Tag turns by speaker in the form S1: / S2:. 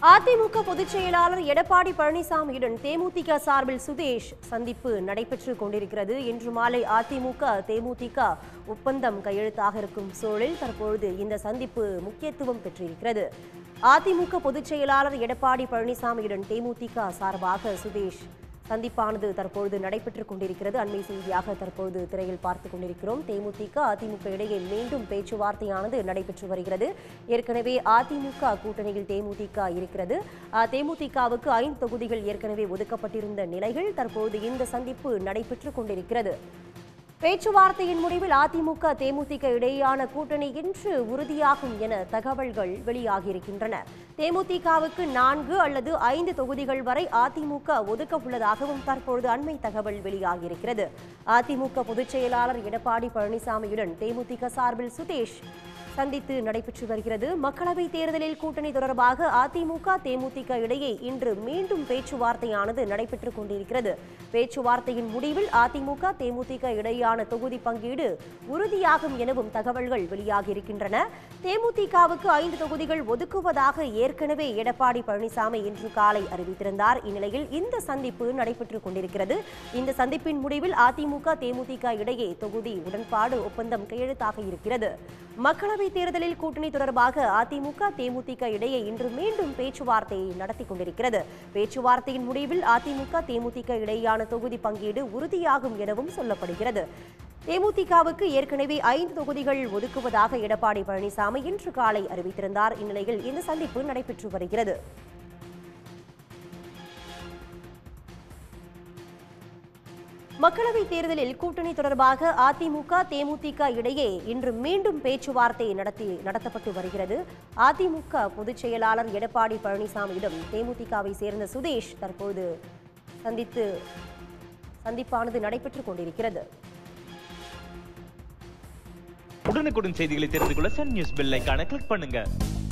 S1: அதிமுக பொதுச் செயலாளர் எடப்பாடி பழனிசாமியுடன் தேமுதிக சார்பில் சுதேஷ் சந்திப்பு நடைபெற்று கொண்டிருக்கிறது இன்று மாலை அதிமுக தேமுதிக ஒப்பந்தம் கையெழுத்தாக இருக்கும் சூழலில் தற்பொழுது இந்த சந்திப்பு முக்கியத்துவம் பெற்றிருக்கிறது அதிமுக பொதுச் செயலாளர் எடப்பாடி பழனிசாமியுடன் தேமுதிக சார்பாக சுதேஷ் சந்திப்பானது தற்பொழுது நடைபெற்றுக் கொண்டிருக்கிறது அண்மை செய்தியாக தற்பொழுது திரையில் பார்த்துக் கொண்டிருக்கிறோம் தேமுதிக அதிமுக இடையே மீண்டும் பேச்சுவார்த்தையானது நடைபெற்று வருகிறது ஏற்கனவே அதிமுக கூட்டணியில் தேமுதிக இருக்கிறது அஹ், தேமுதிகவுக்கு ஐந்து தொகுதிகள் ஏற்கனவே ஒதுக்கப்பட்டிருந்த நிலையில் தற்போது இந்த சந்திப்பு நடைபெற்றுக் கொண்டிருக்கிறது பேச்சுவார்த்தையின் முடிவில் அதிமுக தேமுதிக இடையேயான கூட்டணி இன்று உறுதியாகும் என தகவல்கள் வெளியாகியிருக்கின்றன தேமுதிகவுக்கு நான்கு அல்லது ஐந்து தொகுதிகள் வரை அதிமுக ஒதுக்க உள்ளதாகவும் தற்பொழுது அண்மை தகவல் வெளியாகியிருக்கிறது அதிமுக பொதுச் செயலாளர் எடப்பாடி பழனிசாமியுடன் தேமுதிக சார்பில் சுதேஷ் சந்தித்து நடைபெற்று வருகிறது மக்களவைத் தேர்தலில் கூட்டணி தொடர்பாக அதிமுக தேமுதிக இடையே இன்று மீண்டும் பேச்சுவார்த்தையானது நடைபெற்றுக் கொண்டிருக்கிறது பேச்சுவார்த்தையின் முடிவில் அதிமுக தேமுதிக இடையேயான தொகுதி பங்கீடு உறுதியாகும் எனவும் தகவல்கள் வெளியாகியிருக்கின்றன தேமுதிகவுக்கு ஐந்து தொகுதிகள் ஒதுக்குவதாக ஏற்கனவே எடப்பாடி பழனிசாமி இன்று காலை அறிவித்திருந்தார் இந்நிலையில் இந்த சந்திப்பு நடைபெற்றுக் கொண்டிருக்கிறது இந்த சந்திப்பின் முடிவில் அதிமுக தேமுதிக இடையே தொகுதி உடன்பாடு ஒப்பந்தம் கையெழுத்தாக இருக்கிறது மக்களவைத் தேர்தலில் கூட்டணி தொடர்பாக அதிமுக தேமுதிக இடையே இன்று மீண்டும் பேச்சுவார்த்தை நடத்தி கொண்டிருக்கிறது பேச்சுவார்த்தையின் முடிவில் அதிமுக தேமுதிக இடையேயான தொகுதி பங்கீடு உறுதியாகும் எனவும் சொல்லப்படுகிறது தேமுதிகவுக்கு ஏற்கனவே ஐந்து தொகுதிகள் ஒதுக்குவதாக எடப்பாடி பழனிசாமி இன்று காலை அறிவித்திருந்தார் இந்நிலையில் இந்த சந்திப்பு நடைபெற்று வருகிறது மக்களவைத் தேர்தலில் கூட்டணி தொடர்பாக அதிமுக தேமுதிக இடையே இன்று மீண்டும் பேச்சுவார்த்தை நடத்தி நடத்தப்பட்டு வருகிறது அதிமுக பொதுச் செயலாளர் எடப்பாடி பழனிசாமியிடம் தேமுதிகவை சேர்ந்த சுதேஷ் தற்போது சந்தித்து சந்திப்பானது நடைபெற்றுக் கொண்டிருக்கிறது
S2: உடனுக்குடன் செய்திகளை தெரிந்து கொள்ள சன் நியூஸ் பெல் ஐகானை கிளிக் பண்ணுங்க